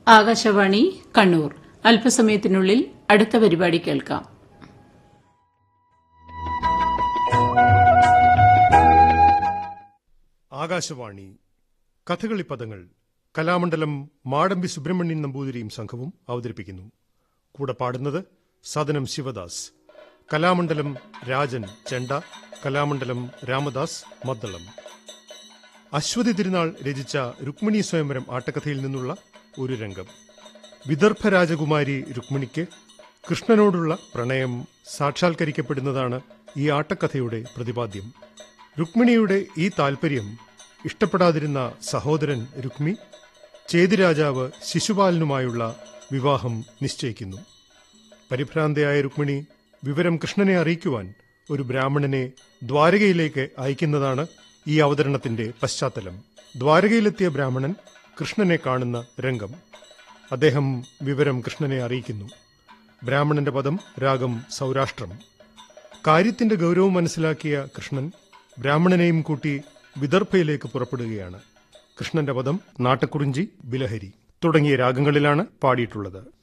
ആകാശവാണി കണ്ണൂർ അല്പസമയത്തിനുള്ളിൽ അടുത്ത പരിപാടി കേൾക്കാം ആകാശവാണി കഥകളി പദങ്ങൾ കലാമണ്ഡലം മാടമ്പി സുബ്രഹ്മണ്യൻ നമ്പൂതിരിയും സംഘവും അവതരിപ്പിക്കുന്നു കൂടെ പാടുന്നത് സദനം ശിവദാസ് കലാമണ്ഡലം രാജൻ ചെണ്ട കലാമണ്ഡലം രാമദാസ് മദ്ദളം അശ്വതി തിരുനാൾ രചിച്ച രുക്മിണി സ്വയംവരം ആട്ടക്കഥയിൽ നിന്നുള്ള ഒരു രംഗം വിദർഭ രാജകുമാരി രുക്മിണിക്ക് കൃഷ്ണനോടുള്ള പ്രണയം സാക്ഷാത്കരിക്കപ്പെടുന്നതാണ് ഈ ആട്ടക്കഥയുടെ പ്രതിപാദ്യം രുക്മിണിയുടെ ഈ താൽപര്യം ഇഷ്ടപ്പെടാതിരുന്ന സഹോദരൻ രുക്മി ചേതിരാജാവ് ശിശുപാലനുമായുള്ള വിവാഹം നിശ്ചയിക്കുന്നു പരിഭ്രാന്തയായ രുക്മിണി വിവരം കൃഷ്ണനെ അറിയിക്കുവാൻ ഒരു ബ്രാഹ്മണനെ ദ്വാരകയിലേക്ക് അയക്കുന്നതാണ് ഈ അവതരണത്തിന്റെ പശ്ചാത്തലം ദ്വാരകയിലെത്തിയ ബ്രാഹ്മണൻ കൃഷ്ണനെ കാണുന്ന രംഗം അദ്ദേഹം വിവരം കൃഷ്ണനെ അറിയിക്കുന്നു ബ്രാഹ്മണന്റെ പദം രാഗം സൗരാഷ്ട്രം കാര്യത്തിന്റെ ഗൗരവം മനസ്സിലാക്കിയ കൃഷ്ണൻ ബ്രാഹ്മണനെയും കൂട്ടി വിദർഭയിലേക്ക് പുറപ്പെടുകയാണ് കൃഷ്ണന്റെ പദം നാട്ടക്കുറിഞ്ചി ബിലഹരി തുടങ്ങിയ രാഗങ്ങളിലാണ് പാടിയിട്ടുള്ളത്